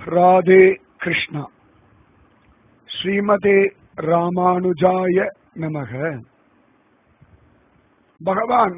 ராதே கிருஷ்ணா ஸ்ரீமதே ராமானுஜாய நமக பகவான்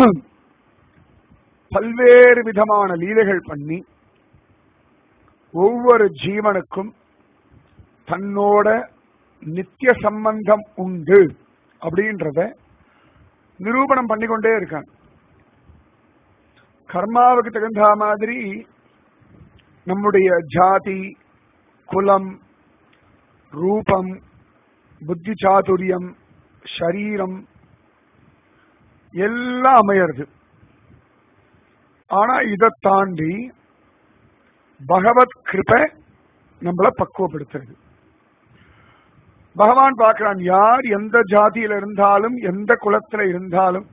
பல்வேறு விதமான லீலைகள் பண்ணி ஒவ்வொரு ஜீவனுக்கும் தன்னோட நித்திய சம்பந்தம் உண்டு அப்படின்றத நிரூபணம் பண்ணிக்கொண்டே இருக்கான் கர்மாவுக்கு தகுந்த மாதிரி நம்முடைய ஜாதி குலம் ரூபம் புத்தி சாதுரியம் ஷரீரம் எல்லாம் அமையிறது ஆனா இதை தாண்டி பகவத் கிருப நம்மள பக்குவப்படுத்துறது பகவான் பார்க்கிறான் யார் எந்த ஜாதியில இருந்தாலும் எந்த குலத்துல இருந்தாலும்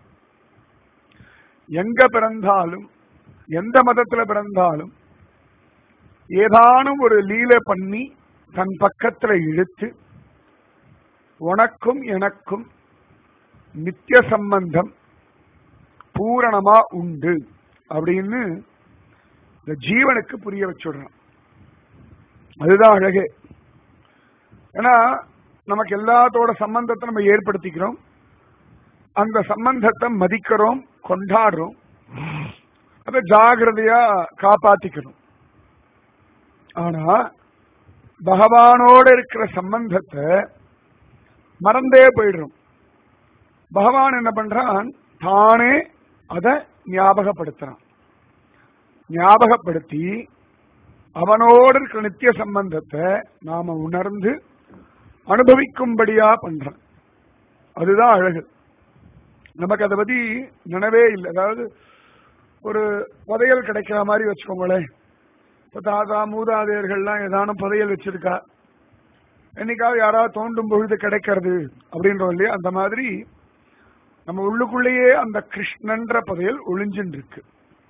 எங்க பிறந்தாலும் எந்த மதத்துல பிறந்தாலும் ஏதானும் ஒரு லீலை பண்ணி தன் பக்கத்துல இழுத்து உனக்கும் எனக்கும் நித்திய சம்பந்தம் பூரணமா உண்டு அப்படின்னு இந்த ஜீவனுக்கு புரிய வச்சுடுறான் அதுதான் அழகே ஏன்னா நமக்கு எல்லாத்தோட சம்பந்தத்தை நம்ம ஏற்படுத்திக்கிறோம் அந்த சம்பந்தத்தை மதிக்கிறோம் கொண்டாடுறோம் அதை ஜாகிரதையா காப்பாத்திக்கணும் ஆனா பகவானோட இருக்கிற சம்பந்தத்தை மறந்தே போயிடுறோம் பகவான் என்ன பண்றான் தானே அதை ஞாபகப்படுத்துறான் ஞாபகப்படுத்தி அவனோடு இருக்கிற நித்திய சம்பந்தத்தை நாம உணர்ந்து அனுபவிக்கும்படியா பண்றான் அதுதான் அழகு நமக்கு அதை பத்தி நினைவே இல்லை அதாவது ஒரு புதையல் கிடைக்கிற மாதிரி வச்சுக்கோங்களேன் இப்ப தாத்தா மூதாதையர்கள்லாம் ஏதானும் புதையல் வச்சிருக்கா என்னைக்காவது யாராவது தோண்டும் பொழுது கிடைக்கிறது அப்படின்றோம் இல்லையா அந்த மாதிரி நம்ம உள்ளுக்குள்ளேயே அந்த கிருஷ்ணன்ற புதையல் ஒளிஞ்சுன்னு இருக்கு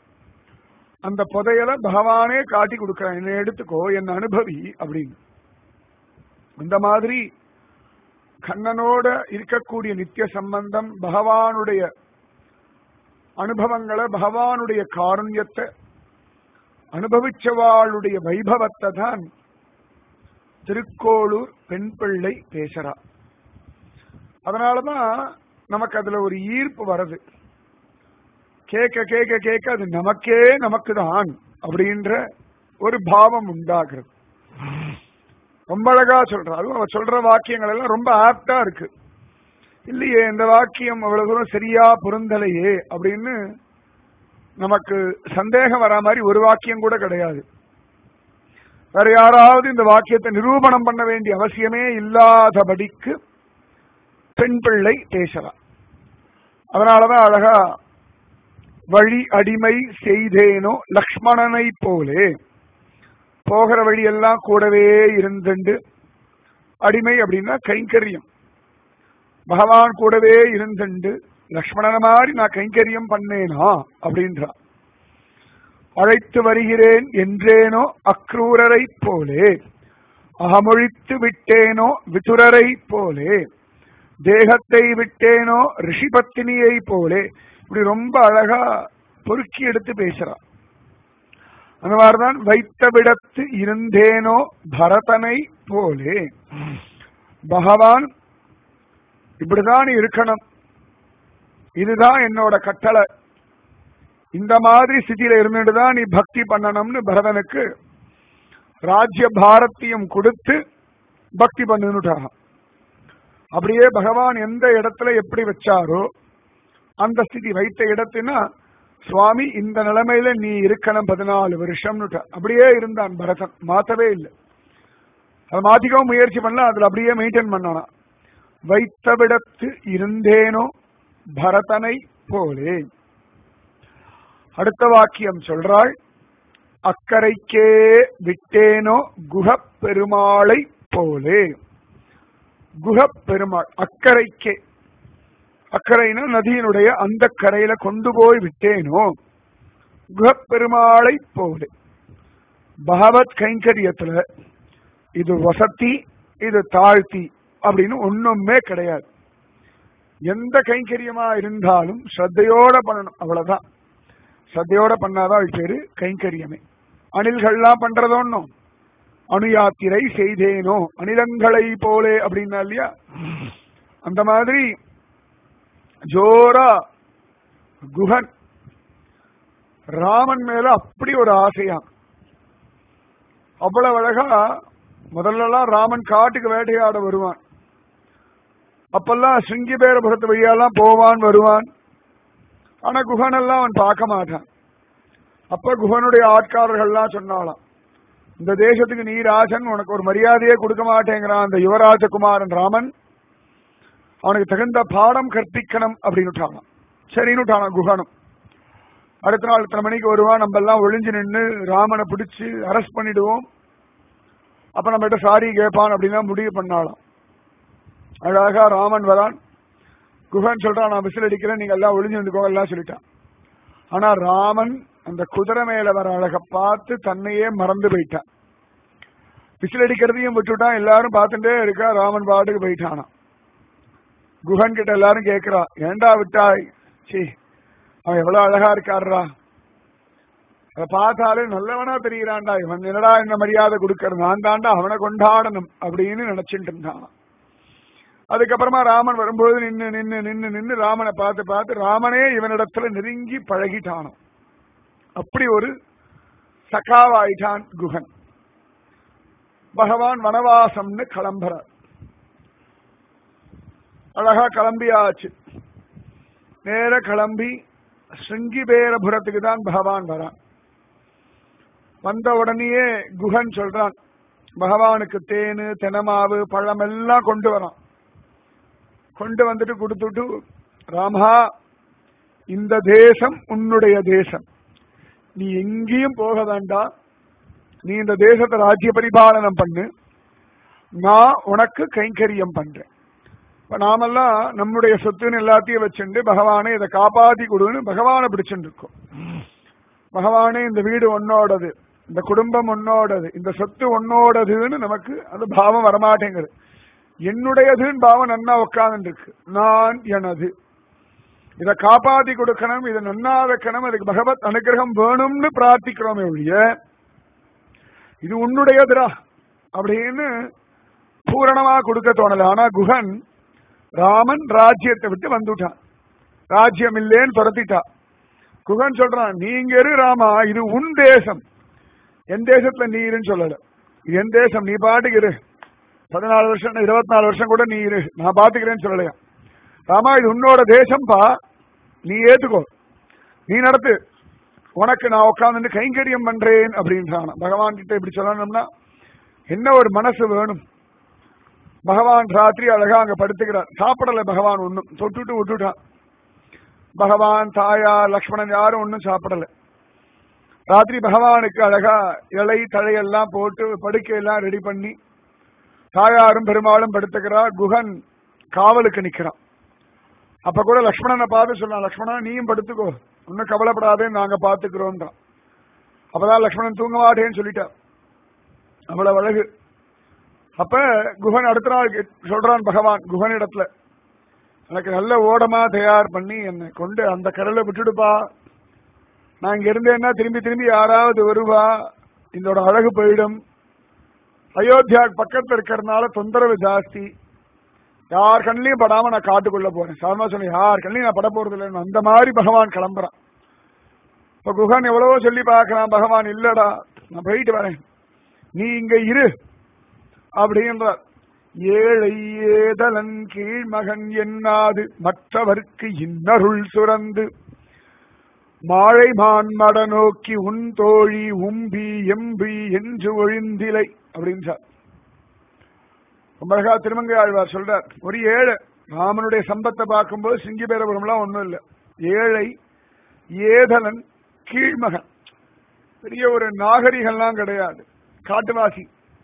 அந்த புதையலை பகவானே காட்டி கொடுக்கிறான் என்ன எடுத்துக்கோ என்ன அனுபவி அப்படின்னு இந்த மாதிரி கண்ணனோட இருக்கக்கூடிய நித்திய சம்பந்தம் பகவானுடைய அனுபவங்களை பகவானுடைய காருண்யத்தை அனுபவிச்சவாளுடைய வைபவத்தை தான் திருக்கோளூர் பெண் பிள்ளை பேசுறா அதனாலதான் நமக்கு அதுல ஒரு ஈர்ப்பு வருது கேட்க கேட்க கேட்க அது நமக்கே நமக்கு தான் அப்படின்ற ஒரு பாவம் உண்டாகிறது ரொம்ப அழகா சொல்ற அதுவும் அவ சொல்ற வாக்கியங்கள் எல்லாம் ரொம்ப ஆப்டா இருக்கு இல்லையே இந்த வாக்கியம் அவ்வளவு தூரம் சரியா பொருந்தலையே அப்படின்னு நமக்கு சந்தேகம் வரா மாதிரி ஒரு வாக்கியம் கூட கிடையாது வேற யாராவது இந்த வாக்கியத்தை நிரூபணம் பண்ண வேண்டிய அவசியமே இல்லாதபடிக்கு பெண் பிள்ளை பேசலாம் அதனாலதான் அழகா வழி அடிமை செய்தேனோ லக்ஷ்மணனை போலே போகிற வழியெல்லாம் கூடவே இருந்துண்டு அடிமை அப்படின்னா கைங்கரியம் பகவான் கூடவே இருந்துண்டு லக்ஷ்மணன மாதிரி நான் கைங்கரியம் பண்ணேனா அப்படின்றா அழைத்து வருகிறேன் என்றேனோ அக்ரூரரை போலே அகமொழித்து விட்டேனோ விதுரரை போலே தேகத்தை விட்டேனோ ரிஷிபத்தினியை போலே இப்படி ரொம்ப அழகா பொறுக்கி எடுத்து பேசுறான் அந்த மாதிரிதான் வைத்த விடத்து இருந்தேனோ பரதனை போலே பகவான் இப்படிதான் இருக்கணும் இதுதான் என்னோட கட்டளை இந்த மாதிரி ஸ்திதியில இருந்துட்டு தான் நீ பக்தி பண்ணணும்னு பரதனுக்கு ராஜ்ய பாரத்தியம் கொடுத்து பக்தி பண்ணுட்டாங்க அப்படியே பகவான் எந்த இடத்துல எப்படி வச்சாரோ அந்த ஸ்திதி வைத்த இடத்துனா சுவாமி இந்த நிலைமையில நீ இருக்கணும் பதினாலு வருஷம் அப்படியே இருந்தான் பரதன் மாத்தவே இல்லை அதை மாத்திக்கவும் முயற்சி பண்ணல அதுல அப்படியே மெயின்டைன் பண்ணானா வைத்த விடத்து இருந்தேனோ பரதனை போலே அடுத்த வாக்கியம் சொல்றாள் அக்கறைக்கே விட்டேனோ குகப் பெருமாளை போலே குகப் பெருமாள் அக்கறைக்கே அக்கறைனா நதியினுடைய அந்த கரையில கொண்டு போய் விட்டேனோ குகப் பெருமாளை போலே பகவத் கைங்கரியத்துல இது வசதி இது தாழ்த்தி அப்படின்னு ஒண்ணுமே கிடையாது எந்த கைங்கரியமா இருந்தாலும் ஸ்ரத்தையோட பண்ணணும் அவ்வளவுதான் ஸ்ரத்தையோட பண்ணாதான் அது பேரு கைங்கரியமே அணில்கள்லாம் பண்றது ஒண்ணும் அணுயாத்திரை செய்தேனோ அனிலங்களை போலே அப்படின்னா இல்லையா அந்த மாதிரி ஜோரா குஹன் ராமன் மேல அப்படி ஒரு ஆசையா அவ்வளவு அழகா முதல்லலாம் ராமன் காட்டுக்கு வேட்டையாட வருவான் அப்பெல்லாம் சிங்கிபேரபுரத்து வழியெல்லாம் போவான் வருவான் ஆனா குஹனெல்லாம் அவன் பார்க்க மாட்டான் அப்ப குஹனுடைய ஆட்காரர்கள்லாம் சொன்னாலாம் இந்த தேசத்துக்கு நீ ராஜன் உனக்கு ஒரு மரியாதையே கொடுக்க மாட்டேங்கிறான் அந்த யுவராஜகுமாரன் ராமன் அவனுக்கு தகுந்த பாடம் கற்பிக்கணும் அப்படின்னு விட்டானாம் சரின்னு விட்டானாம் குஹனும் அடுத்த நாள் இத்தனை மணிக்கு வருவான் நம்ம எல்லாம் ஒளிஞ்சு நின்று ராமனை பிடிச்சு அரெஸ்ட் பண்ணிடுவோம் அப்ப நம்ம கிட்ட சாரி கேட்பான் அப்படின்னா முடிவு பண்ணாலாம் அழகா ராமன் வரான் குஹன் சொல்றான் நான் விசில் அடிக்கிறேன் நீங்க எல்லாம் ஒளிஞ்சு வந்துக்கோங்க எல்லாம் சொல்லிட்டான் ஆனா ராமன் அந்த குதிரை மேல வர அழக பார்த்து தன்னையே மறந்து போயிட்டான் விசில் அடிக்கிறதையும் விட்டுட்டான் எல்லாரும் பார்த்துட்டே இருக்கா ராமன் பாட்டுக்கு போயிட்டானா குஹன் கிட்ட எல்லாரும் கேக்குறா ஏண்டா விட்டாய் சீ அவன் எவ்வளவு அழகா இருக்காருடா அதை பார்த்தாலே நல்லவனா தெரியறான்டா இவன் என்னடா என்ன மரியாதை கொடுக்கறது நான் தாண்டா அவனை கொண்டாடணும் அப்படின்னு நினைச்சிட்டு இருந்தான் அதுக்கப்புறமா ராமன் வரும்போது நின்னு நின்னு நின்னு நின்னு ராமனை பார்த்து பார்த்து ராமனே இவனிடத்துல நெருங்கி பழகிட்டானோ அப்படி ஒரு சகாவாயிட்டான் குஹன் பகவான் வனவாசம்னு கிளம்புறார் அழகா கிளம்பியாச்சு நேர கிளம்பி சிங்கிபேரபுரத்துக்கு தான் பகவான் வரான் வந்த உடனேயே குஹன் சொல்றான் பகவானுக்கு தேனு தெனமாவு பழம் எல்லாம் கொண்டு வரான் கொண்டு வந்துட்டு கொடுத்துட்டு ராமா இந்த தேசம் உன்னுடைய தேசம் நீ எங்கேயும் போக வேண்டாம் நீ இந்த தேசத்தை ராஜ்ய பரிபாலனம் பண்ணு நான் உனக்கு கைங்கரியம் பண்றேன் இப்ப நாமெல்லாம் நம்முடைய சொத்துன்னு எல்லாத்தையும் வச்சுட்டு பகவானை இதை காப்பாத்தி கொடுன்னு பகவானை பிடிச்சுட்டு இருக்கோம் பகவானே இந்த வீடு உன்னோடது இந்த குடும்பம் உன்னோடது இந்த சொத்து உன்னோடதுன்னு நமக்கு அந்த பாவம் வரமாட்டேங்குது என்னுடையதுன்னு பாவம் நன்னா உட்கார்ந்து இருக்கு நான் எனது இதை காப்பாத்தி கொடுக்கணும் இதை நன்னா வைக்கணும் அதுக்கு பகவத் அனுகிரகம் வேணும்னு பிரார்த்திக்கிறோமே ஒழிய இது உன்னுடையதுரா அப்படின்னு பூரணமா கொடுக்க தோணல ஆனா குஹன் ராமன் ராஜ்யத்தை விட்டு வந்துட்டான் ராஜ்யம் இல்லேன்னு துரத்திட்டா குகன் சொல்றான் நீங்க இரு ராமா இது உன் தேசம் என் தேசத்துல நீ இருன்னு சொல்லல இது என் தேசம் நீ பாட்டுக்கு இரு பதினாலு வருஷம் இருபத்தி நாலு வருஷம் கூட நீ இரு நான் பாத்துக்கிறேன்னு சொல்லலையா ராமா இது உன்னோட தேசம்பா நீ ஏத்துக்கோ நீ நடத்து உனக்கு நான் உட்கார்ந்து கைங்கரியம் பண்றேன் அப்படின்றான் பகவான் கிட்ட இப்படி சொல்லணும்னா என்ன ஒரு மனசு வேணும் பகவான் ராத்திரி அழகா அங்க படுத்துக்கிறார் சாப்பிடல பகவான் ஒன்னும் தொட்டுட்டு விட்டுட்டான் பகவான் தாயா லக்ஷ்மணன் யாரும் ஒன்னும் சாப்பிடல ராத்திரி பகவானுக்கு அழகா இலை தழையெல்லாம் போட்டு படுக்கையெல்லாம் ரெடி பண்ணி தாயாரும் பெருமாளும் படுத்துக்கிறார் குகன் காவலுக்கு நிக்கிறான் அப்ப கூட லக்ஷ்மணனை பார்த்து சொன்னான் லக்ஷ்மணா நீயும் படுத்துக்கோ ஒன்னும் கவலைப்படாதே நாங்க பாத்துக்கிறோம்ன்றான் அப்பதான் லக்ஷ்மணன் தூங்க மாட்டேன்னு சொல்லிட்டான் அவ்வளவு அழகு அப்ப குகன் அடுத்த நாள் சொல்றான் பகவான் குகன் இடத்துல எனக்கு நல்ல ஓடமா தயார் பண்ணி என்னை கொண்டு அந்த கடலை விட்டுடுப்பா நான் இங்க இருந்தேன்னா திரும்பி திரும்பி யாராவது வருவா இதோட அழகு போயிடும் அயோத்தியா பக்கத்துல இருக்கிறதுனால தொந்தரவு ஜாஸ்தி யார் கண்ணிலையும் படாம நான் காட்டுக்குள்ள போறேன் சாதாரண சொன்னேன் யார் கண்ணிலையும் நான் பட போறது இல்லைன்னு அந்த மாதிரி பகவான் கிளம்புறான் இப்ப குகன் எவ்வளவோ சொல்லி பார்க்கலாம் பகவான் இல்லடா நான் போயிட்டு வரேன் நீ இங்க இரு அப்படின்றார் ஏழை ஏதலன் கீழ்மகன் என்னாது மற்றவர்க்கு இன்னருள் சுரந்து மாழை மான்மட நோக்கி உன் தோழி உம்பி எம்பி என்று ஒழிந்திலை அப்படின்றார் ரொம்ப அழகா திருமங்கை ஆழ்வார் சொல்றார் ஒரு ஏழை ராமனுடைய சம்பத்தை பார்க்கும்போது சிங்கிபேரபுரம்லாம் ஒண்ணும் இல்லை ஏழை ஏதலன் கீழ்மகன் பெரிய ஒரு நாகரிகம்லாம் கிடையாது காட்டுவாசி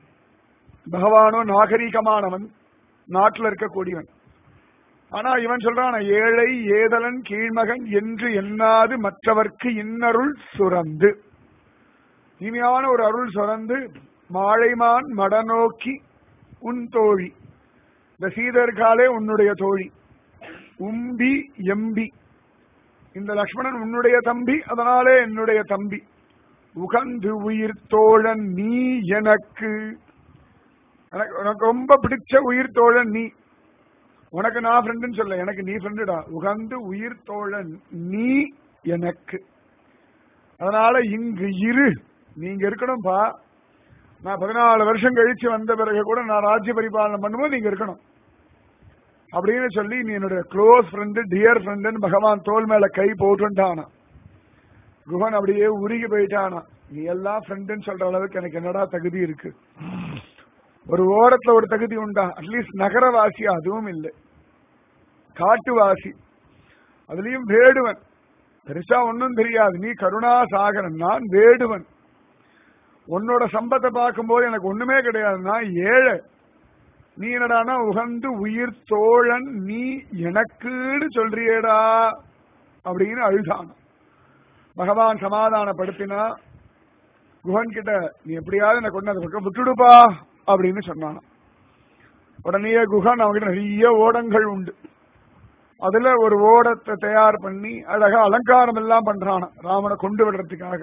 பகவானோ நாகரீகமானவன் நாட்டில் இருக்கக்கூடியவன் ஆனா இவன் சொல்றான் ஏழை ஏதலன் கீழ்மகன் என்று எண்ணாது மற்றவர்க்கு இன்னருள் சுரந்து இனிமையான ஒரு அருள் சுரந்து மாழைமான் மடநோக்கி உன் தோழி இந்த சீதர்காலே உன்னுடைய தோழி உம்பி எம்பி இந்த லக்ஷ்மணன் உன்னுடைய தம்பி அதனாலே என்னுடைய தம்பி உகந்து உயிர் தோழன் நீ எனக்கு எனக்கு உனக்கு ரொம்ப பிடிச்ச உயிர் தோழன் நீ உனக்கு நான் ஃப்ரெண்டுன்னு சொல்ல எனக்கு நீ ஃப்ரெண்டுடா உகந்து உயிர் தோழன் நீ எனக்கு அதனால இங்கு இரு நீங்க இருக்கணும்பா நான் பதினாலு வருஷம் கழிச்சு வந்த பிறகு கூட நான் ராஜ்ய பரிபாலனை பண்ணும்போது நீங்க இருக்கணும் அப்படின்னு சொல்லி நீ என்னுடைய க்ளோஸ் ஃப்ரெண்டு டியர் ஃப்ரெண்டுன்னு பகவான் தோல் மேல கை போட்டுட்டானா குஹன் அப்படியே உருகி போயிட்டானா நீ எல்லாம் ஃப்ரெண்டுன்னு சொல்ற அளவுக்கு எனக்கு என்னடா தகுதி இருக்கு ஒரு ஓரத்துல ஒரு தகுதி உண்டா அட்லீஸ்ட் நகரவாசி அதுவும் இல்லை காட்டுவாசி அதுலயும் வேடுவன் பெருசா ஒன்னும் தெரியாது நீ கருணா சாகரன் நான் வேடுவன் உன்னோட சம்பத்தை பார்க்கும்போது எனக்கு ஒண்ணுமே கிடையாது நான் ஏழை நீ என்னடானா உகந்து உயிர் தோழன் நீ எனக்குன்னு சொல்றியேடா அப்படின்னு அழுதான் பகவான் சமாதானப்படுத்தினா குஹன் கிட்ட நீ எப்படியாவது எனக்கு கொண்டு அந்த பக்கம் விட்டுடுப்பா அப்படின்னு சொன்னான் உடனே குஹன் அவங்கிட்ட நிறைய ஓடங்கள் உண்டு அதுல ஒரு ஓடத்தை தயார் பண்ணி அழகா அலங்காரம் எல்லாம் பண்றான் ராமனை கொண்டு விடுறதுக்காக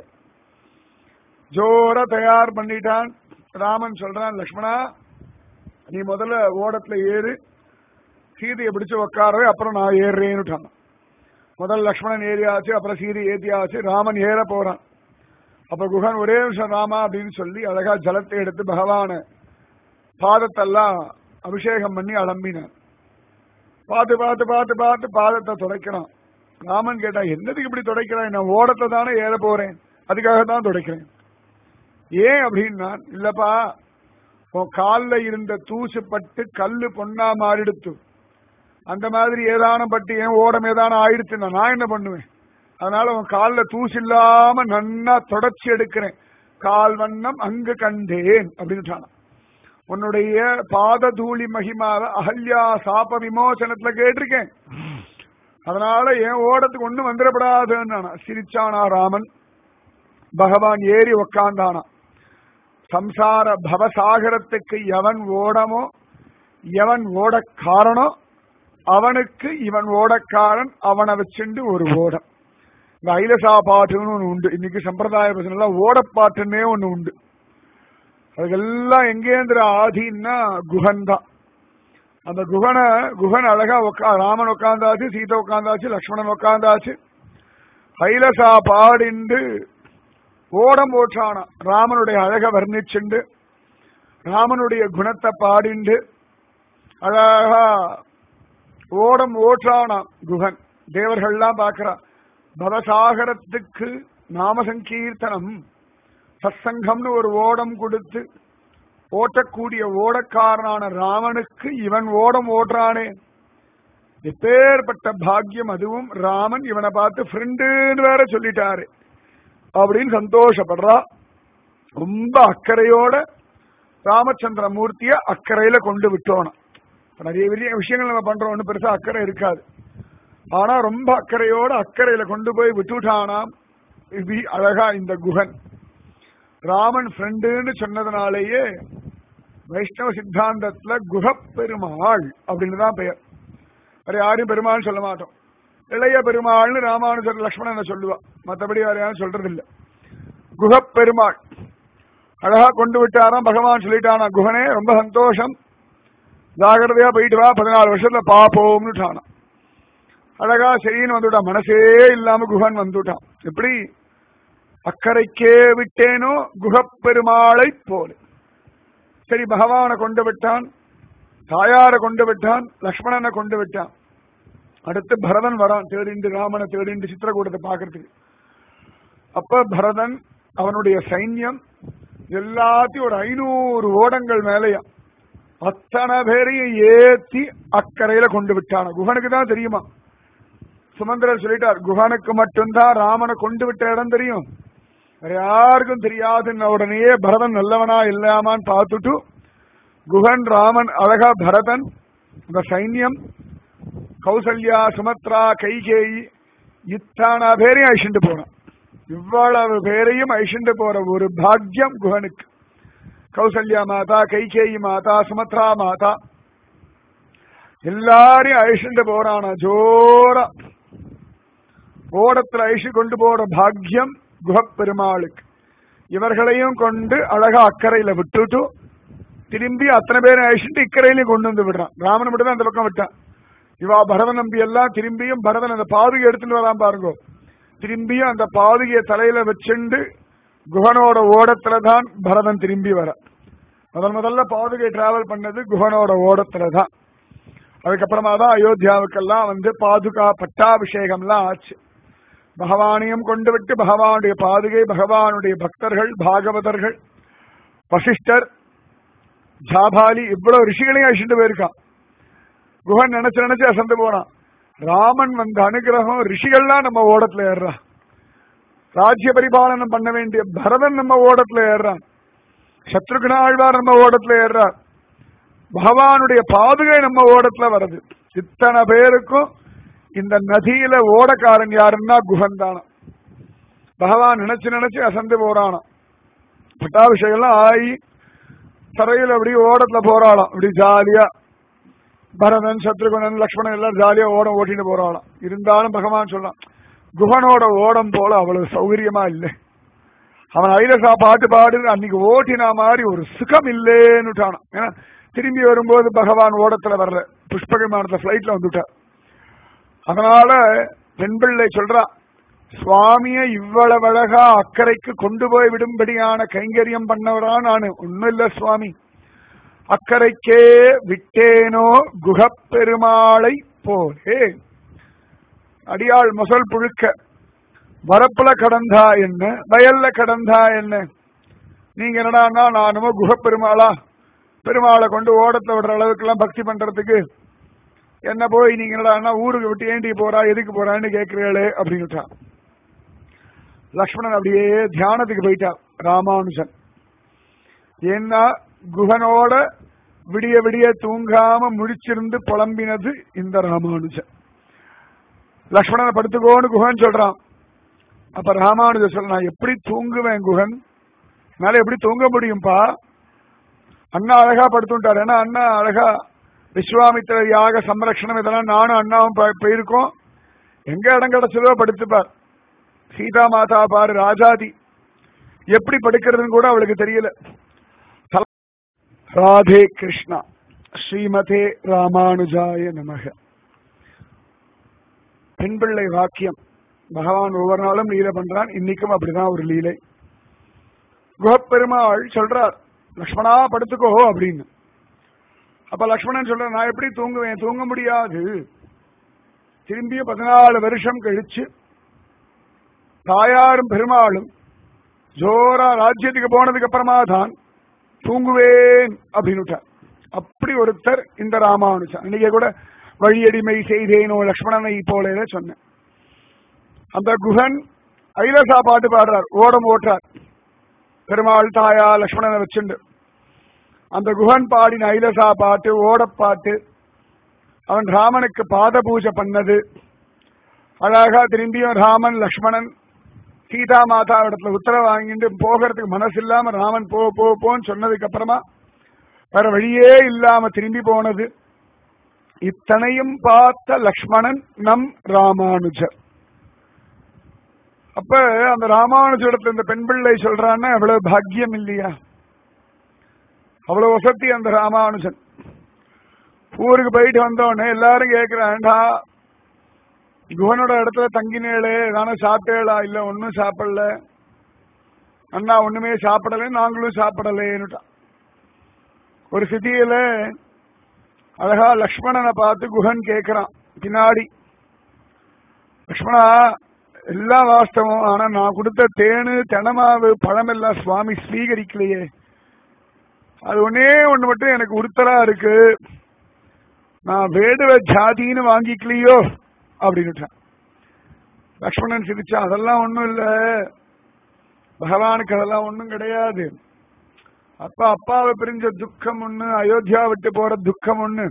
ஜோர தயார் பண்ணிட்டான் ராமன் சொல்றான் லக்ஷ்மணா நீ முதல்ல ஓடத்துல ஏறு சீதையை பிடிச்சு உக்காரவே அப்புறம் நான் ஏறுறேன்னுட்டான் முதல் லக்ஷ்மணன் ஏறியாச்சு அப்புறம் சீதை ஏத்தியாச்சு ராமன் ஏற போறான் அப்ப குகன் ஒரே நிமிஷம் ராமா அப்படின்னு சொல்லி அழகா ஜலத்தை எடுத்து பகவான பாதத்தெல்லாம் அபிஷேகம் பண்ணி அலம்பினான் பார்த்து பார்த்து பார்த்து பார்த்து பாதத்தை துடைக்கிறான் ராமன் கேட்டா என்னதுக்கு இப்படி துடைக்கிறான் நான் ஓடத்தை தானே ஏற போறேன் அதுக்காக தான் துடைக்கிறேன் ஏன் அப்படின்னா இல்லப்பா உன் காலில் இருந்த தூசு பட்டு கல்லு பொண்ணா மாறிடுத்து அந்த மாதிரி ஏதான பட்டு ஏன் ஓடம் ஏதான ஆயிடுச்சுன்னா நான் என்ன பண்ணுவேன் அதனால உன் காலில் தூசு இல்லாம நன்னா தொடச்சி எடுக்கிறேன் கால் வண்ணம் அங்கு கண்டேன் அப்படின்னு உன்னுடைய பாத தூளி மகிமாவ அகல்யா சாப விமோசனத்துல கேட்டிருக்கேன் அதனால என் ஓடத்துக்கு ஒண்ணும் வந்துடப்படாதுன்னு சிரிச்சானா ராமன் பகவான் ஏறி உக்காந்தானா சம்சார பவசாகரத்துக்கு எவன் ஓடமோ எவன் ஓடக்காரனோ அவனுக்கு இவன் ஓடக்காரன் அவனை வச்சுண்டு ஒரு ஓடம் இந்த ஐலசா பாட்டுன்னு ஒண்ணு உண்டு இன்னைக்கு சம்பிரதாய பசங்க ஓடப்பாட்டுன்னே ஒண்ணு உண்டு அதுக்கெல்லாம் எங்கேந்திர ஆதின்னா குகன் தான் அந்த குகனை குகன் அழகா உக்கா ராமன் உட்காந்தாச்சு சீதை உட்காந்தாச்சு லக்ஷ்மணன் உட்காந்தாச்சு கைலசா பாடிண்டு ஓடம் ஓற்றானா ராமனுடைய அழக வர்ணிச்சுண்டு ராமனுடைய குணத்தை பாடிண்டு அழகா ஓடம் ஓற்றானா குகன் தேவர்கள்லாம் பார்க்கிறா பவசாகரத்துக்கு நாம சங்கீர்த்தனம் சத்சங்கம்னு ஒரு ஓடம் கொடுத்து ஓட்டக்கூடிய ஓடக்காரனான ராமனுக்கு இவன் ஓடம் ஓடுறானே எப்பேற்பட்ட பாக்கியம் அதுவும் ராமன் இவனை பார்த்து ஃப்ரெண்டுன்னு வேற சொல்லிட்டாரு அப்படின்னு சந்தோஷப்படுறா ரொம்ப அக்கறையோட ராமச்சந்திர மூர்த்திய அக்கறையில கொண்டு விட்டோணும் நிறைய பெரிய விஷயங்கள் நம்ம பண்றோம் ஒன்றும் பெருசா அக்கறை இருக்காது ஆனா ரொம்ப அக்கறையோட அக்கறையில கொண்டு போய் விட்டுட்டானாம் இது அழகா இந்த குகன் ராமன் ஃப்ரெண்டுன்னு சொன்னதுனாலேயே வைஷ்ணவ சித்தாந்தத்துல குகப்பெருமாள் அப்படின்னு தான் பெயர் வேற யாரையும் பெருமாள் சொல்ல மாட்டோம் இளைய பெருமாள்னு ராமானுஜர் லக்ஷ்மணன் சொல்லுவா மற்றபடி வேற யாரும் சொல்றது இல்ல குகப்பெருமாள் அழகா கொண்டு விட்டாராம் பகவான் சொல்லிட்டானா குகனே ரொம்ப சந்தோஷம் ஜாகிரதையா போயிட்டு வா பதினாலு வருஷத்துல பாப்போம்னு அழகா சரின்னு வந்துட்டான் மனசே இல்லாம குகன் வந்துட்டான் எப்படி அக்கறைக்கே விட்டேனோ குகப்பெருமாளை போல சரி பகவானை கொண்டு விட்டான் தாயார கொண்டு விட்டான் லக்ஷ்மணனை கொண்டு விட்டான் அடுத்து பரதன் வரான் தேடிண்டு ராமனை தேடிண்டு சித்திரக்கூடத்தை பாக்குறதுக்கு அப்ப பரதன் அவனுடைய சைன்யம் எல்லாத்தையும் ஒரு ஐநூறு ஓடங்கள் மேலையா அத்தனை பேரையும் ஏத்தி அக்கறையில கொண்டு விட்டான குகனுக்கு தான் தெரியுமா சுமந்திரர் சொல்லிட்டார் குகனுக்கு மட்டும்தான் ராமனை கொண்டு விட்ட இடம் தெரியும் வேற யாருக்கும் தெரியாதுன்ன உடனேயே பரதன் நல்லவனா இல்லாமான்னு பார்த்துட்டு குகன் ராமன் அழகா பரதன் இந்த சைன்யம் கௌசல்யா சுமத்ரா கைகேயி இத்தனை பேரையும் அழிச்சுட்டு போனான் இவ்வளவு பேரையும் அழிச்சுட்டு போற ஒரு பாக்கியம் குகனுக்கு கௌசல்யா மாதா கைகேயி மாதா சுமத்ரா மாதா எல்லாரையும் அழிச்சுட்டு போறானா ஜோரா ஓடத்துல அழிச்சு கொண்டு போற பாக்கியம் குகப்பெருமாளுக்கு இவர்களையும் கொண்டு அழகா அக்கறையில விட்டுட்டு திரும்பி அத்தனை பேரும் அழிச்சுட்டு இக்கரையிலையும் கொண்டு வந்து விடுறான் ராமன் மட்டும் தான் அந்த பக்கம் விட்டான் இவா பரத நம்பி எல்லாம் திரும்பியும் பரதன் அந்த பாதுகை எடுத்துட்டு வரான் பாருங்க திரும்பியும் அந்த பாதுகையை தலையில வச்சுண்டு குஹனோட ஓடத்துல தான் பரதன் திரும்பி வர முதல் முதல்ல பாதுகை டிராவல் பண்ணது குஹனோட ஓடத்துல தான் அதுக்கப்புறமா தான் அயோத்தியாவுக்கெல்லாம் வந்து பாதுகா பட்டாபிஷேகம்லாம் ஆச்சு பகவானையும் கொண்டு விட்டு பகவானுடைய பாதுகை பகவானுடைய பக்தர்கள் பாகவதர்கள் வசிஷ்டர் ஜாபாலி இவ்வளவு ரிஷிகளையும் அழிச்சுட்டு போயிருக்கான் குஹன் நினைச்சு நினைச்சு அசந்து போறான் ராமன் வந்த அனுகிரகம் ரிஷிகள்லாம் நம்ம ஓடத்துல ஏறுறான் ராஜ்ய பரிபாலனம் பண்ண வேண்டிய பரதன் நம்ம ஓடத்துல ஏறுறான் சத்ருகுண ஆழ்வார் நம்ம ஓடத்துல ஏறுறார் பகவானுடைய பாதுகை நம்ம ஓடத்துல வருது இத்தனை பேருக்கும் இந்த நதியில ஓடக்காரன் யாருன்னா குஹன் தானம் பகவான் நினைச்சு நினைச்சு அசந்து போறானாம் பட்டாபிஷேகம் ஆகி தரையில அப்படி ஓடத்துல போறாளாம் இப்படி ஜாலியா பரதன் சத்ருகுணன் லக்ஷ்மணன் எல்லாம் ஜாலியா ஓடம் ஓட்டிட்டு போறாளாம் இருந்தாலும் பகவான் சொல்லலாம் குஹனோட ஓடம் போல அவ்வளவு சௌகரியமா இல்லை அவன் ஐலசா பாட்டு பாடு அன்னைக்கு ஓட்டினா மாதிரி ஒரு சுகம் இல்லேன்னுட்டானான் ஏன்னா திரும்பி வரும்போது பகவான் ஓடத்துல வரல புஷ்ப விமானத்துல பிளைட்ல வந்துட்டார் அதனால பெண் பிள்ளை சொல்றா சுவாமிய இவ்வளவு அழகா அக்கறைக்கு கொண்டு போய் விடும்படியான கைங்கரியம் பண்ணவரா நானு ஒண்ணும் இல்ல சுவாமி அக்கறைக்கே விட்டேனோ குகப்பெருமாளை போலே அடியாள் முசல் புழுக்க வரப்புல கடந்தா என்ன வயல்ல கடந்தா என்ன நீங்க என்னடான்னா நானுமோ குகப்பெருமாளா பெருமாளை கொண்டு ஓடத்தை விடுற அளவுக்கு எல்லாம் பக்தி பண்றதுக்கு என்ன போய் நீங்க என்னடா ஊருக்கு விட்டு ஏண்டி போறா எதுக்கு போறான்னு கேட்கிறீங்களே அப்படின்னுட்டா லக்ஷ்மணன் அப்படியே தியானத்துக்கு போயிட்டா ராமானுஜன் ஏன்னா குகனோட விடிய விடிய தூங்காம முழிச்சிருந்து புலம்பினது இந்த ராமானுஜன் லக்ஷ்மணனை படுத்துக்கோன்னு குகன் சொல்றான் அப்ப ராமானுஜன் சொல்ல நான் எப்படி தூங்குவேன் குகன் என்னால எப்படி தூங்க முடியும்பா அண்ணா அழகா படுத்துட்டார் ஏன்னா அண்ணா அழகா விஸ்வாமித்திர யாக சம்ரக்ஷணம் இதெல்லாம் நானும் அண்ணாவும் ப- போயிருக்கோம் எங்க இடம் கிடைச்சதோ படுத்துப்பார் சீதா மாதா பாரு ராஜாதி எப்படி படுக்கிறதுன்னு கூட அவளுக்கு தெரியல தல- ராதே கிருஷ்ணா ஸ்ரீமதே ராமானுஜாய நமக பெண் பிள்ளை வாக்கியம் பகவான் ஒவ்வொரு நாளும் லீலை பண்றான் இன்னைக்கும் அப்படிதான் ஒரு லீலை குஹப்பெருமாள் சொல்றார் லக்ஷ்மணா படுத்துக்கோ அப்படின்னு அப்ப லக்ஷ்மணன் சொல்ற நான் எப்படி தூங்குவேன் தூங்க முடியாது திரும்பியும் பதினாலு வருஷம் கழிச்சு தாயாரும் பெருமாளும் ஜோரா ராஜ்யத்துக்கு போனதுக்கு அப்புறமா தான் தூங்குவேன் அப்படின்னு அப்படி ஒருத்தர் இந்த ராமானுஜன் இன்னைக்கு கூட வழியடிமை செய்தேனோ லக்ஷ்மணனை போல சொன்னேன் அந்த குஹன் ஐலசா பாட்டு பாடுறார் ஓடம் ஓட்டுறார் பெருமாள் தாயா லக்ஷ்மணனை வச்சுண்டு அந்த குஹன் பாடின ஐலசா பாட்டு ஓடப்பாட்டு அவன் ராமனுக்கு பாத பூஜை பண்ணது அழகா திரும்பியும் ராமன் லக்ஷ்மணன் சீதா மாதா இடத்துல உத்தரவு வாங்கிட்டு போகிறதுக்கு மனசு இல்லாம ராமன் போ போ போன்னு சொன்னதுக்கு அப்புறமா வேற வழியே இல்லாம திரும்பி போனது இத்தனையும் பார்த்த லக்ஷ்மணன் நம் ராமானுஜர் அப்ப அந்த ராமானுஜிடத்துல இந்த பெண் பிள்ளை சொல்றான்னா அவ்வளவு பாக்கியம் இல்லையா அவ்வளவு வசதி அந்த ராமானுஜன் ஊருக்கு போயிட்டு வந்தோடனே எல்லாரும் கேக்குறாண்டா குஹனோட இடத்துல தங்கினேளே நானும் சாப்பிட்டேளா இல்ல ஒன்னும் சாப்பிடல அண்ணா ஒண்ணுமே சாப்பிடல நாங்களும் சாப்பிடலேன்னுட்டான் ஒரு சிட்டியில அழகா லக்ஷ்மணனை பார்த்து குஹன் கேக்குறான் பின்னாடி லக்ஷ்மணா எல்லாம் வாஸ்தவம் ஆனா நான் கொடுத்த தேனு தெனமாவு பழமெல்லாம் சுவாமி ஸ்வீகரிக்கலையே அது ஒன்னே ஒண்ணு மட்டும் எனக்கு உறுத்தலா இருக்கு நான் வேடுவ ஜாதின்னு வாங்கிக்கலையோ அப்படின்னுட்டான் லக்ஷ்மணன் சிரிச்சான் அதெல்லாம் ஒண்ணும் இல்ல பகவானுக்கு அதெல்லாம் ஒண்ணும் கிடையாது அப்பா அப்பாவை பிரிஞ்ச துக்கம் ஒண்ணு அயோத்தியா விட்டு போற துக்கம் ஒண்ணு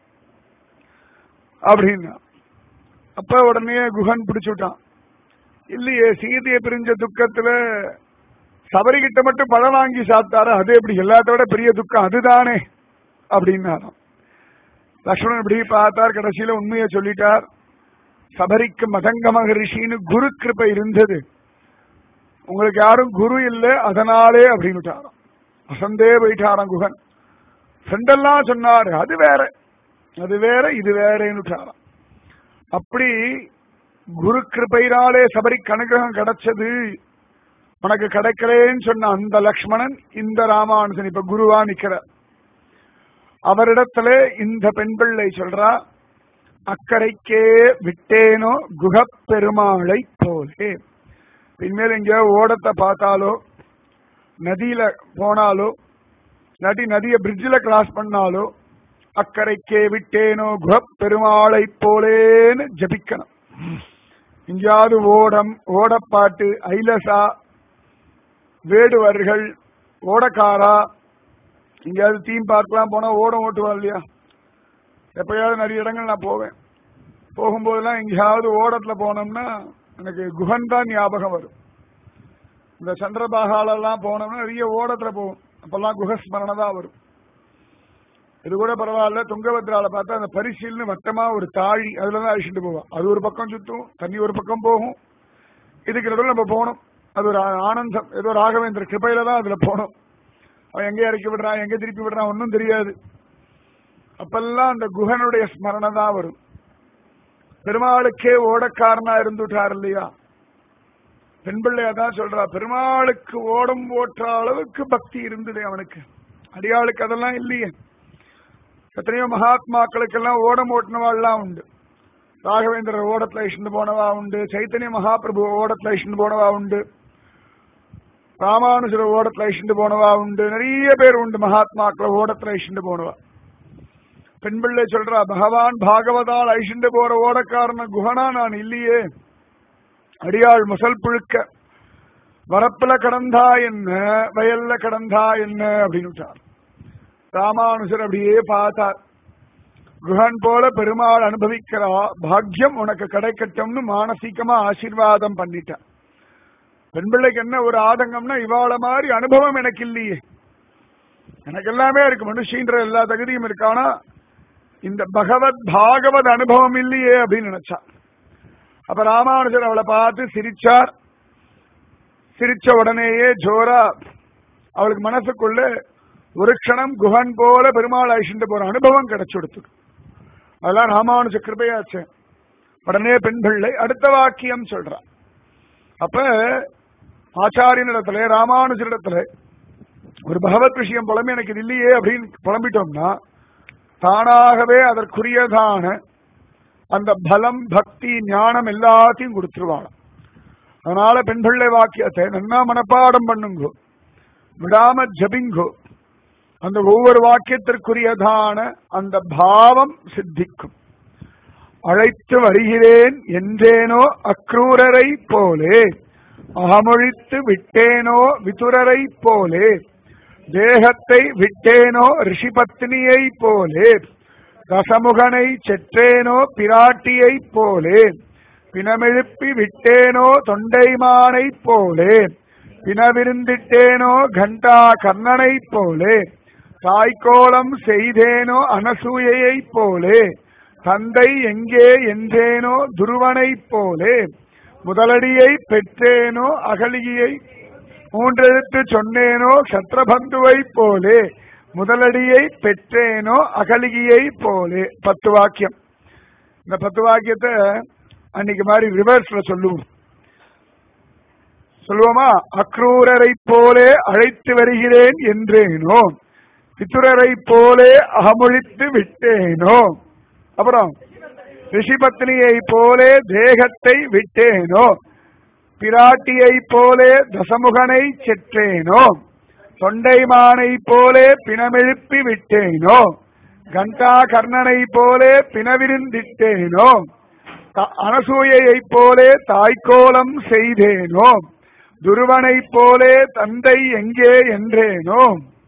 அப்படின்னா அப்ப உடனே குஹன் பிடிச்சு விட்டான் இல்லையே சீதையை பிரிஞ்ச துக்கத்துல சபரிகிட்ட மட்டும் பழம் வாங்கி சாப்பிட்டாரு அது எப்படி எல்லாத்த விட பெரிய துக்கம் அதுதானே அப்படின்னாராம் லக்ஷ்மணன் இப்படி பார்த்தார் கடைசியில உண்மையை சொல்லிட்டார் சபரிக்கு மதங்க மகரிஷின்னு குரு கிருபை இருந்தது உங்களுக்கு யாரும் குரு இல்லை அதனாலே அப்படின்னு விட்டாராம் அசந்தே போயிட்டாராம் குகன் ஃப்ரெண்டெல்லாம் சொன்னாரு அது வேற அது வேற இது வேறன்னு விட்டாராம் அப்படி குரு கிருபையினாலே சபரிக்கு அனுகிரகம் கிடைச்சது உனக்கு கிடைக்கலேன்னு சொன்ன அந்த லக்ஷ்மணன் இந்த ராமானுஜன் இப்ப குருவா நிக்கிறார் அவரிடத்துல இந்த பெண் பிள்ளை சொல்றா அக்கறைக்கே விட்டேனோ குகப் பெருமாளை போலே இனிமேல் எங்கேயோ ஓடத்தை பார்த்தாலோ நதியில போனாலோ நதி நதிய பிரிட்ஜில் கிராஸ் பண்ணாலோ அக்கறைக்கே விட்டேனோ குகப் பெருமாளை போலேன்னு ஜபிக்கணும் எங்கேயாவது ஓடம் ஓடப்பாட்டு ஐலசா வேடுவர்கள் ஓடக்காரா எங்கேயாவது தீம் பார்க்லாம் போனா ஓடம் ஓட்டுவா இல்லையா எப்பயாவது நிறைய இடங்கள் நான் போவேன் போகும்போதெல்லாம் எங்கேயாவது ஓடத்துல போனோம்னா எனக்கு குகன் தான் ஞாபகம் வரும் இந்த சந்திரபாகாலெல்லாம் போனோம்னா நிறைய ஓடத்துல போகும் அப்பெல்லாம் குகஸ்மரணை தான் வரும் இது கூட பரவாயில்ல துங்கபத்ரால பார்த்தா அந்த பரிசீல்னு மட்டமா ஒரு தாழி அதுல தான் அழிச்சுட்டு போவா அது ஒரு பக்கம் சுத்தும் தண்ணி ஒரு பக்கம் போகும் இதுக்கு நடுவில் நம்ம போகணும் அது ஒரு ஆனந்தம் ஏதோ ராகவேந்திர கிருப்பையில தான் அதுல போகணும் அவன் எங்க இறக்கி விடுறான் எங்க திருப்பி விடுறான் ஒன்றும் தெரியாது அப்பெல்லாம் அந்த குகனுடைய ஸ்மரணை தான் வரும் பெருமாளுக்கே ஓடக்காரனா இருந்துட்டார் இல்லையா பெண் பிள்ளை அதான் சொல்றா பெருமாளுக்கு ஓடம் ஓட்டுற அளவுக்கு பக்தி இருந்தது அவனுக்கு அடியாளுக்கு அதெல்லாம் இல்லையே எத்தனையோ மகாத்மாக்களுக்கெல்லாம் ஓடம் ஓட்டினவாள்லாம் உண்டு ராகவேந்திரர் ஓடத்துல இஷ்டு போனவா உண்டு சைத்தன்ய மகாபிரபு ஓடத்துல இஷ்டு போனவா உண்டு ராமானுஜர ஓடத்துல இஷ்டு போனவா உண்டு நிறைய பேர் உண்டு மகாத்மாக்களை ஓடத்துல இஷ்டு போனவா பெண் பிள்ளை சொல்றா பகவான் பாகவதால் ஐஷண்டு போற ஓடக்காரன குஹனா நான் இல்லையே அடியாள் முசல் புழுக்க வரப்புல கடந்தா என்ன வயல்ல கடந்தா என்ன அப்படின்னு ராமானுஜர் அப்படியே பார்த்தார் குஹன் போல பெருமாள் அனுபவிக்கிறா பாக்யம் உனக்கு கிடைக்கட்டும்னு மானசீகமா ஆசீர்வாதம் பண்ணிட்டார் பெண் பிள்ளைக்கு என்ன ஒரு ஆதங்கம்னா இவாள மாதிரி அனுபவம் எனக்கு இல்லையே எனக்கு எல்லாமே இருக்கு மனுஷன்ற எல்லா தகுதியும் இருக்கானா இந்த பகவத் பாகவத் அனுபவம் இல்லையே அப்படின்னு நினைச்சா அப்ப ராமானுஜர் அவளை பார்த்து சிரிச்சார் சிரிச்ச உடனேயே ஜோரா அவளுக்கு மனசுக்குள்ள ஒரு க்ஷணம் குஹன் போல பெருமாள் அழிச்சுட்டு போற அனுபவம் கிடைச்சுடுத்து அதெல்லாம் ராமானுஜ கிருபையாச்சு உடனே பெண் பிள்ளை அடுத்த வாக்கியம் சொல்றா அப்ப ஆச்சாரியனிடத்துல ராமானுஜரிடத்துல ஒரு பகவத் விஷயம் புலம்பி எனக்கு இது இல்லையே அப்படின்னு புலம்பிட்டோம்னா தானாகவே அதற்குரியதான அந்த பலம் பக்தி ஞானம் எல்லாத்தையும் கொடுத்துருவாளாம் அதனால பெண் பிள்ளை வாக்கியத்தை நன்னா மனப்பாடம் பண்ணுங்கோ விடாம ஜபிங்கோ அந்த ஒவ்வொரு வாக்கியத்திற்குரியதான அந்த பாவம் சித்திக்கும் அழைத்து வருகிறேன் என்றேனோ அக்ரூரரை போலே அகமொழித்து விட்டேனோ விதுரரை போலே தேகத்தை விட்டேனோ ரிஷிபத்னியை போலே ரசமுகனை செற்றேனோ பிராட்டியை போலே பிணமெழுப்பி விட்டேனோ தொண்டைமானை போலே பிணவிருந்திட்டேனோ கண்டா கர்ணனை போலே தாய்க்கோலம் செய்தேனோ அனசூயையை போலே தந்தை எங்கே என்றேனோ துருவனை போலே முதலடியை பெற்றேனோ அகலியை மூன்றெழுத்து சொன்னேனோ சத்ரபந்துவை போலே முதலடியை பெற்றேனோ அகலிகையை போலே பத்து வாக்கியம் இந்த பத்து வாக்கியத்தை அன்னைக்கு மாதிரி ரிவர்ஸ்ல சொல்லுவோம் சொல்லுவோமா அக்ரூரரை போலே அழைத்து வருகிறேன் என்றேனோ பித்துரரை போலே அகமொழித்து விட்டேனோ அப்புறம் ரிஷிபத்னியை போலே தேகத்தை விட்டேனோ பிராட்டியை போலே தசமுகனை செற்றேனோ தொண்டைமானை போலே பிணமெழுப்பி விட்டேனோ கண்டா கர்ணனை போலே பிணவிருந்திட்டேனோ அனசூயையை போலே தாய்க்கோலம் செய்தேனோ துருவனை போலே தந்தை எங்கே என்றேனோ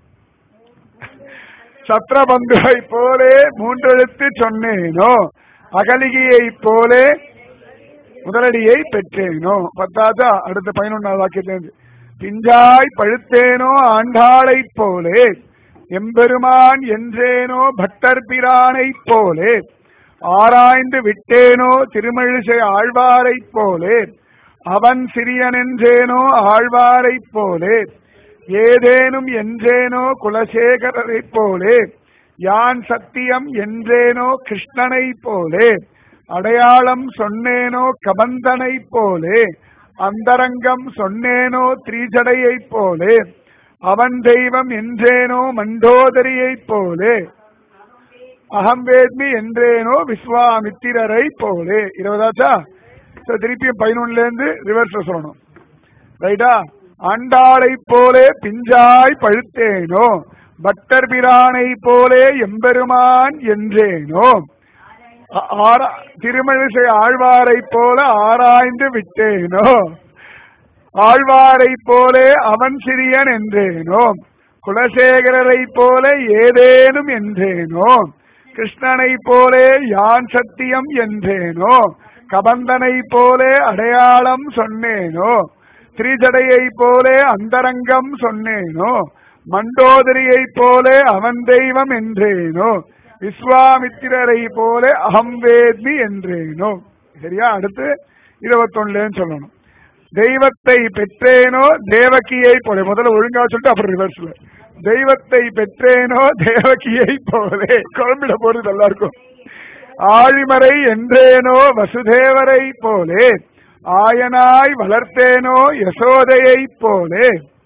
சத்ரபந்துவை போலே மூன்றெழுத்து சொன்னேனோ அகலிகையை போலே முதலடியை பெற்றேனோ பத்தாதா அடுத்த பதினொன்றாவது வாக்கியத்திலிருந்து பிஞ்சாய் பழுத்தேனோ ஆண்டாளை போலே எம்பெருமான் என்றேனோ பக்தர் பிரானை போலே ஆராய்ந்து விட்டேனோ திருமழிசை ஆழ்வாரை போலே அவன் சிறியன் என்றேனோ ஆழ்வாரைப் போலே ஏதேனும் என்றேனோ குலசேகரரைப் போலே யான் சத்தியம் என்றேனோ கிருஷ்ணனைப் போலே அடையாளம் சொன்னேனோ கபந்தனைப் போலே அந்தரங்கம் சொன்னேனோ திரிஜடையைப் போலே அவன் தெய்வம் என்றேனோ மண்டோதரியைப் போலே அகம் வேத்மி என்றேனோ விஸ்வாமித்திரரை போலே இருபதாச்சா So, திருப்பியும் பதினொன்னுல இருந்து ரிவர்ஸ்ல சொல்லணும் ரைட்டா ஆண்டாளை போலே பிஞ்சாய் பழுத்தேனோ பக்தர் பிரானை போலே எம்பெருமான் என்றேனோ ஆ- ஆரா- திருமழிசை ஆழ்வாரை போல ஆராய்ந்து விட்டேனோ ஆழ்வாரை போலே அவன் சிறியன் என்றேனோ குலசேகரரை போல ஏதேனும் என்றேனோ கிருஷ்ணனை போலே யான் சத்தியம் என்றேனோ கபந்தனை போலே அடையாளம் சொன்னேனோ திரிஜடையை போலே அந்தரங்கம் சொன்னேனோ மண்டோதரியை போலே அவன் தெய்வம் என்றேனோ விஸ்வாமித்திரரை போலே அகம் வேத்மி என்றேனோ சரியா அடுத்து இருபத்தொன்னுலன்னு சொல்லணும் தெய்வத்தை பெற்றேனோ தேவகியை போல முதல்ல ஒழுங்கா சொல்லிட்டு அப்புறம் ரிவர்ஸ்ல தெய்வத்தை பெற்றேனோ தேவகியை போலே குழம்பிட போறது நல்லா இருக்கும் ஆழிமறை என்றேனோ வசுதேவரை போலே ஆயனாய் வளர்த்தேனோ யசோதையை போலே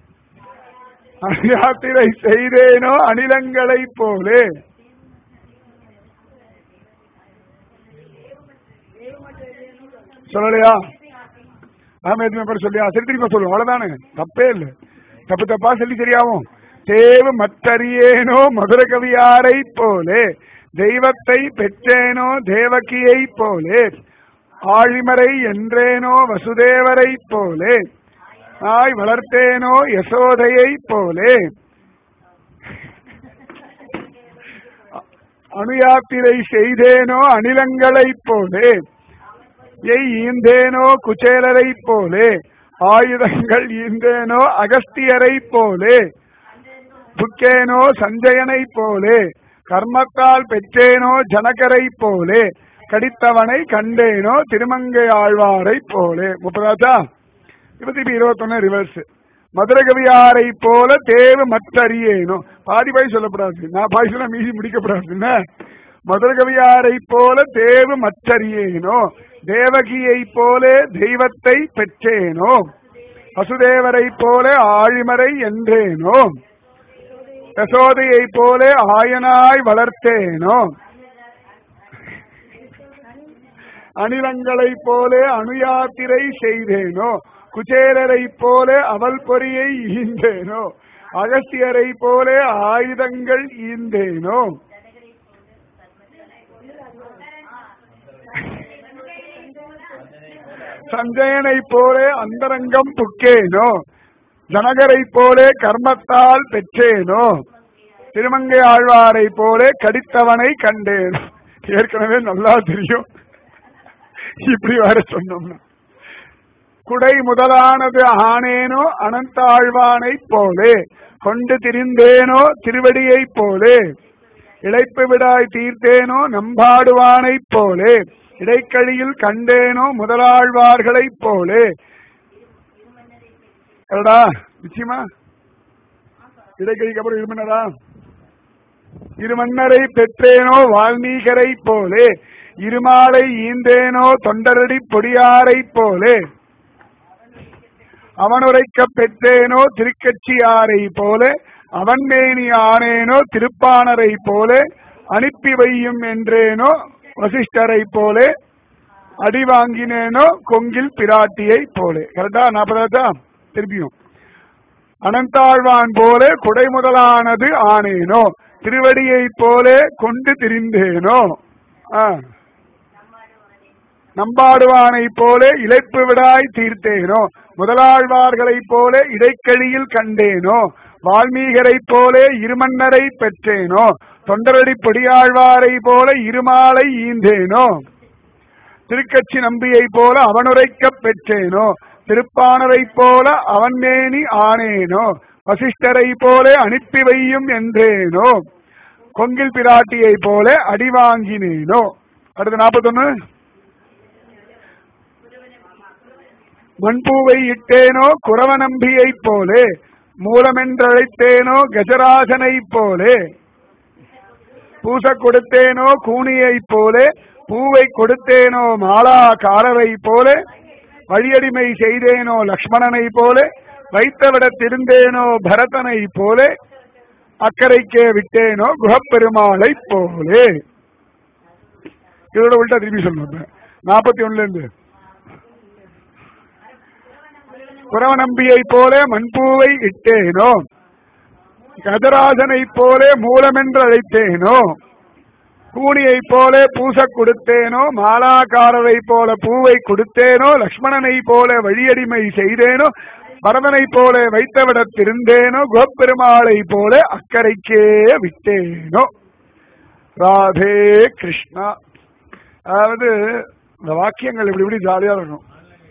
யாத்திரை செய்தேனோ அனிலங்களைப் போலே சொல்லலையா ஆமேத்மே பேர் சொல்லியா சரி திரும்ப சொல்லுவோம் அவ்வளவுதானே தப்பே இல்லை தப்பு தப்பா சொல்லி சரியாகும் தேவு மற்றறியேனோ மதுர கவியாரை போலே தெய்வத்தை பெற்றேனோ தேவகியை போலே ஆழிமறை என்றேனோ வசுதேவரை போலே ஆய் வளர்த்தேனோ யசோதையை போலே அணுயாத்திரை செய்தேனோ அனிலங்களைப் போலே எய் ஈந்தேனோ குச்சேலரைப் போலே ஆயுதங்கள் ஈந்தேனோ அகஸ்தியரைப் போலே புக்கேனோ சஞ்சயனைப் போலே கர்மத்தால் பெற்றேனோ ஜனகரைப் போலே கடித்தவனை கண்டேனோ திருமங்கை ஆழ்வாரைப் போலே முப்பதாச்சா இருபத்தி இருபத்தொன்னு ரிவர்ஸ் மதுரகவியாரை போல தேவு மற்றறியேனோ பாதி பாய் சொல்லப்படாது நான் பாய் சொல்ல மீதி முடிக்கப்படாது என்ன மதுரகவியாரை போல தேவு மற்றறியேனோ தேவகியை போலே தெய்வத்தை பெற்றேனோ வசுதேவரை போல ஆழிமறை என்றேனோ யசோதையை போலே ஆயனாய் வளர்த்தேனோ அணிலங்களைப் போலே அணுயாத்திரை செய்தேனோ குச்சேலரை போலே அவல் பொறியை ஈந்தேனோ அகஸ்தியரை போலே ஆயுதங்கள் ஈந்தேனோ சஞ்சயனை போலே அந்தரங்கம் புக்கேனோ ஜனகரை போலே கர்மத்தால் பெற்றேனோ திருமங்கை ஆழ்வாரை போலே கடித்தவனை கண்டேன் ஏற்கனவே நல்லா தெரியும் இப்படி வேற சொன்னோம்னா குடை முதலானது ஆனேனோ அனந்த ஆழ்வானைப் போலே கொண்டு திரிந்தேனோ திருவடியைப் போலே இழைப்பு விடாய் தீர்த்தேனோ நம்பாடுவானைப் போலே இடைக்கழியில் கண்டேனோ முதலாழ்வார்களைப் போலே எடா நிச்சயமா இடைக்கழிக்கு அப்புறம் இருமனரா இருமன்னரை பெற்றேனோ வால்மீகரை போலே இருமாலை ஈந்தேனோ தொண்டரடி பொடியாரைப் போலே அவனுரைக்க பெற்றேனோ திருக்கட்சியாரை போல அவன் மேனி ஆனேனோ திருப்பானரை போல அனுப்பி வையும் என்றேனோ வசிஷ்டரை போலே அடி வாங்கினேனோ கொங்கில் பிராட்டியை போலே கரெக்டா நாற்பதாச்சா திருப்பியும் அனந்தாழ்வான் போல குடை முதலானது ஆனேனோ திருவடியை போலே கொண்டு திரிந்தேனோ ஆ. நம்பாடுவானைப் போலே இழைப்பு விடாய் தீர்த்தேனோ முதலாழ்வார்களைப் போல இடைக்கழியில் கண்டேனோ வால்மீகரைப் போலே இருமன்னரை பெற்றேனோ தொண்டரடி பொடியாழ்வாரை போல இருமாலை ஈந்தேனோ திருக்கட்சி நம்பியைப் போல அவனுரைக்கப் பெற்றேனோ திருப்பானரைப் போல அவன்மேனி ஆனேனோ வசிஷ்டரை போல அனுப்பி வையும் என்றேனோ கொங்கில் பிராட்டியைப் போல அடி வாங்கினேனோ அடுத்து நாற்பத்தொன்னு மண்பூவை இட்டேனோ குறவ நம்பியைப் போலே மூலமென்றழைத்தேனோ கஜராஜனைப் போலே பூச கொடுத்தேனோ கூனியைப் போலே பூவை கொடுத்தேனோ மாலா காரவை போலே வழியடிமை செய்தேனோ லக்ஷ்மணனை போலே வைத்தவிடத்திருந்தேனோ பரதனை போலே அக்கறைக்கே விட்டேனோ குஹப்பெருமாளை போலே இதோட உள்டா திருப்பி சொல்லணும் நாற்பத்தி ஒண்ணுல இருந்து குறவ நம்பியை போலே மண்பூவை இட்டேனோ கதராஜனை போலே மூலமென்று அழைத்தேனோ கூனியை போல பூச கொடுத்தேனோ மாலாக்காரரை போல பூவை கொடுத்தேனோ லக்ஷ்மணனை போல வழியடிமை செய்தேனோ பரதனை போல வைத்தவிடத்திருந்தேனோ கோப்பெருமாளை போல அக்கறைக்கே விட்டேனோ ராதே கிருஷ்ணா அதாவது இந்த வாக்கியங்கள் இப்படி இப்படி ஜாலியா இருக்கணும்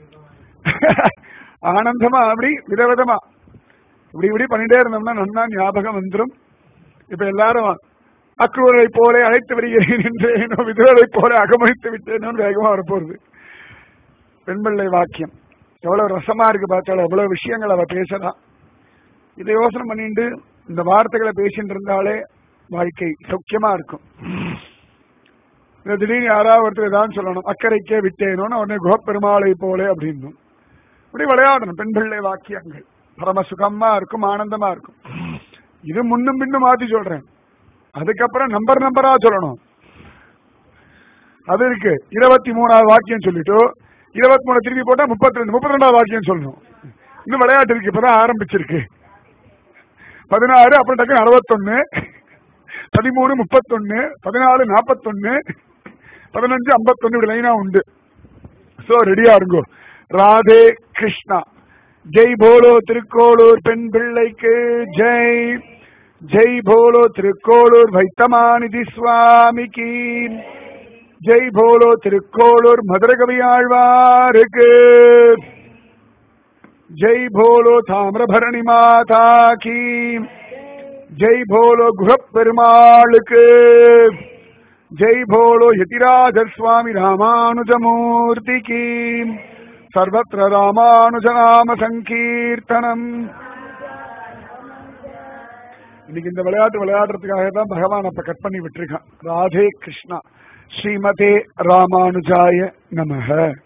ஆனந்தமா அப்படி விதவிதமா இப்படி இப்படி பண்ணிட்டே இருந்தோம்னா நன்னா ஞாபகம் வந்துடும் இப்ப எல்லாரும் அக்ரூரை போல அழைத்து வருகிறேன் என்றேனோ விதவரை போல அகமளித்து விட்டேனோ வேகமா வரப்போகுது பெண்பிள்ளை வாக்கியம் எவ்வளவு ரசமா இருக்கு பார்த்தாலும் எவ்வளவு விஷயங்கள் அவ பேசலாம் இதை யோசனை பண்ணிட்டு இந்த வார்த்தைகளை பேசிட்டு இருந்தாலே வாழ்க்கை சௌக்கியமா இருக்கும் இந்த திடீர்னு யாராவது ஒருத்தர் ஏதாவது சொல்லணும் அக்கறைக்கே விட்டேனோன்னு உடனே குஹப்பெருமாளை போலே அப்படின்னும் இப்படி விளையாடணும் பெண் பிள்ளை வாக்கியங்கள் பரம சுகமா இருக்கும் ஆனந்தமா இருக்கும் இது முன்னும் பின்னும் மாத்தி சொல்றேன் அதுக்கப்புறம் நம்பர் நம்பரா சொல்லணும் அது இருக்கு இருபத்தி மூணாவது வாக்கியம் சொல்லிட்டு இருபத்தி மூணு திருப்பி போட்டா முப்பத்தி ரெண்டு முப்பத்தி ரெண்டாவது வாக்கியம் சொல்லணும் இன்னும் விளையாட்டு இருக்கு இப்பதான் ஆரம்பிச்சிருக்கு பதினாறு அப்புறம் டக்கு அறுபத்தொன்னு பதிமூணு முப்பத்தொன்னு பதினாலு நாற்பத்தொன்னு பதினஞ்சு ஐம்பத்தொன்னு இப்படி லைனா உண்டு சோ ரெடியா இருங்கோ ராதே கிருஷ்ணா ஜெய் போலோ திருக்கோளூர் பெண் பிள்ளைக்கு ஜெய் ஜெய் போலோ திருக்கோளூர் வைத்தமாநிதி சுவாமிக்கு ஜெய் போலோ திருக்கோளூர் மதுரகவி ஆழ்வாருக்கு ஜெய் போலோ தாமிரபரணி மாதா கீ ஜெய் போலோ குஹப்பெருமாளுக்கு ஜெய் போலோ யதிராஜ சுவாமி ராமானுஜமூர்த்தி கீ சர்வத்திர ராமானுஜநாம சங்கீர்த்தனம் இன்னைக்கு இந்த விளையாட்டு விளையாடுறதுக்காக தான் பகவான் அப்ப கட் பண்ணி விட்டுருக்கான் ராதே கிருஷ்ணா ஸ்ரீமதே ராமானுஜாய நமக